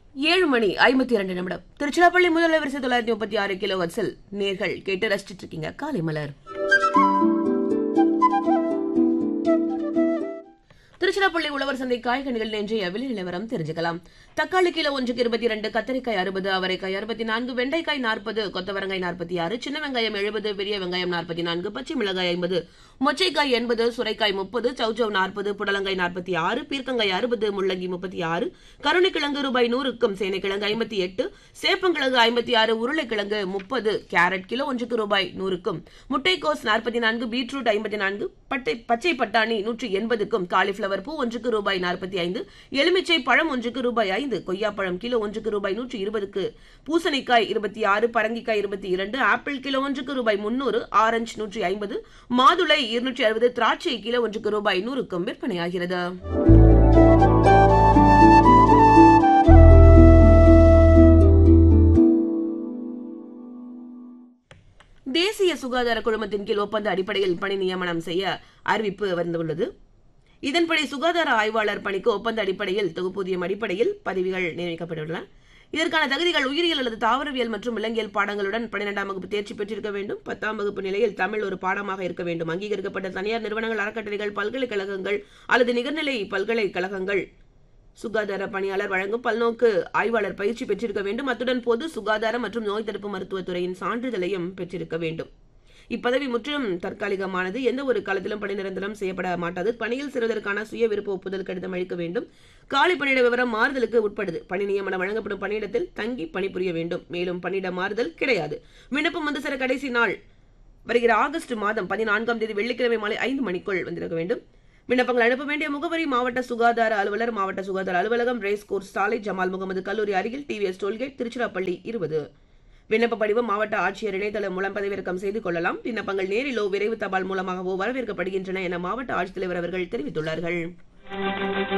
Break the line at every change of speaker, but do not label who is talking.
ஏழு மணி ஐம்பத்தி இரண்டு நிமிடம் திருச்சிராப்பள்ளி முதல் வரிசை தொள்ளாயிரத்தி முப்பத்தி ஆறு கிலோ வட்ஸில் நேர்கள் கேட்டு ரசிச்சிட்டு இருக்கீங்க காலை மலர் திருச்சிராப்பள்ளி உழவர் சந்தை காய்கனிகள் இன்றைய விலை நிலவரம் தெரிஞ்சுக்கலாம் தக்காளி கிலோ ஒன்றுக்கு இருபத்தி இரண்டு கத்தரிக்காய் அறுபது அவரைக்காய் அறுபத்தி நான்கு வெண்டைக்காய் நாற்பது கொத்தவரங்காய் நாற்பத்தி ஆறு சின்ன வெங்காயம் எழுபது பெரிய வெங்காயம் நாற்பத்தி நான்கு பச்சை மிளகாய் ஐம்பது மொச்சைக்காய் எண்பது சுரைக்காய் முப்பது சௌச்சவ் நாற்பது புடலங்காய் நாற்பத்தி ஆறு பீர்க்கங்காய் அறுபது முள்ளங்கி முப்பத்தி ஆறு கருணைக்கிழங்கு ரூபாய் நூறுக்கும் சேனைக்கிழங்கு ஐம்பத்தி எட்டு சேப்பங்கிழங்கு ஐம்பத்தி ஆறு உருளைக்கிழங்கு முப்பது கேரட் கிலோ ஒன்றுக்கு ரூபாய் நூறுக்கும் முட்டைக்கோஸ் நாற்பத்தி நான்கு பீட்ரூட் ஐம்பத்தி நான்கு பட்டை பச்சை பட்டாணி நூற்றி எண்பதுக்கும் காலிஃபிளவர் பூ ஒன்றுக்கு ரூபாய் நாற்பத்தி ஐந்து எலுமிச்சை பழம் ஒன்றுக்கு ரூபாய் ஐந்து கொய்யாப்பழம் கிலோ ஒன்றுக்கு ரூபாய் நூற்றி இருபதுக்கு பூசணிக்காய் இருபத்தி ஆறு பரங்கிக்காய் இருபத்தி இரண்டு ஆப்பிள் கிலோ ஒன்றுக்கு ரூபாய் முன்னூறு ஆரஞ்சு நூற்றி ஐம்பது மாதுளை இருநூற்றி அறுபது திராட்சை கிலோ ஒன்றுக்கு ரூபாய் நூறுக்கும் விற்பனையாகிறது தேசிய சுகாதார குழுமத்தின் கீழ் ஒப்பந்த அடிப்படையில் பணி நியமனம் செய்ய அறிவிப்பு வந்துள்ளது இதன்படி சுகாதார ஆய்வாளர் பணிக்கு ஒப்பந்த அடிப்படையில் தொகுப்பூதியம் அடிப்படையில் பதவிகள் நியமிக்கப்பட்டுள்ளன இதற்கான தகுதிகள் உயிரியல் அல்லது தாவரவியல் மற்றும் விலங்கியல் பாடங்களுடன் பன்னிரெண்டாம் வகுப்பு தேர்ச்சி பெற்றிருக்க வேண்டும் பத்தாம் வகுப்பு நிலையில் தமிழ் ஒரு பாடமாக இருக்க வேண்டும் அங்கீகரிக்கப்பட்ட தனியார் நிறுவனங்கள் அறக்கட்டளைகள் பல்கலைக்கழகங்கள் அல்லது நிகர்நிலை பல்கலைக்கழகங்கள் சுகாதார பணியாளர் வழங்கும் பல்நோக்கு ஆய்வாளர் பயிற்சி பெற்றிருக்க வேண்டும் அத்துடன் பொது சுகாதார மற்றும் நோய் தடுப்பு மருத்துவத்துறையின் சான்றிதழையும் பெற்றிருக்க வேண்டும் இப்பதவி முற்றிலும் தற்காலிகமானது எந்த ஒரு காலத்திலும் பணி நிரந்தரம் செய்யப்பட மாட்டாது பணியில் சேருவதற்கான சுய விருப்ப ஒப்புதல் கடிதம் அளிக்க வேண்டும் காலி பணியிட விவரம் மாறுதலுக்கு உட்படுது பணி நியமனம் வழங்கப்படும் பணியிடத்தில் தங்கி பணிபுரிய வேண்டும் மேலும் பணியிட மாறுதல் கிடையாது விண்ணப்பம் வந்து சில கடைசி நாள் வருகிற ஆகஸ்ட் மாதம் பதினான்காம் தேதி வெள்ளிக்கிழமை மாலை ஐந்து மணிக்குள் வந்திருக்க வேண்டும் விண்ணப்பங்கள் அனுப்ப வேண்டிய முகவரி மாவட்ட சுகாதார அலுவலர் மாவட்ட சுகாதார அலுவலகம் ரேஸ் கோர்ஸ் சாலை ஜமால் முகமது கல்லூரி அருகில் டிவிஎஸ் டோல்கேட் திருச்சிராப்பள்ளி இருபது விண்ணப்ப படிவம் மாவட்ட ஆட்சியர் இணையதளம் மூலம் பதிவிறக்கம் செய்து கொள்ளலாம் விண்ணப்பங்கள் நேரிலோ விரைவு தபால் மூலமாகவோ வரவேற்கப்படுகின்றன என மாவட்ட ஆட்சித்தலைவர் அவர்கள் தெரிவித்துள்ளார்கள்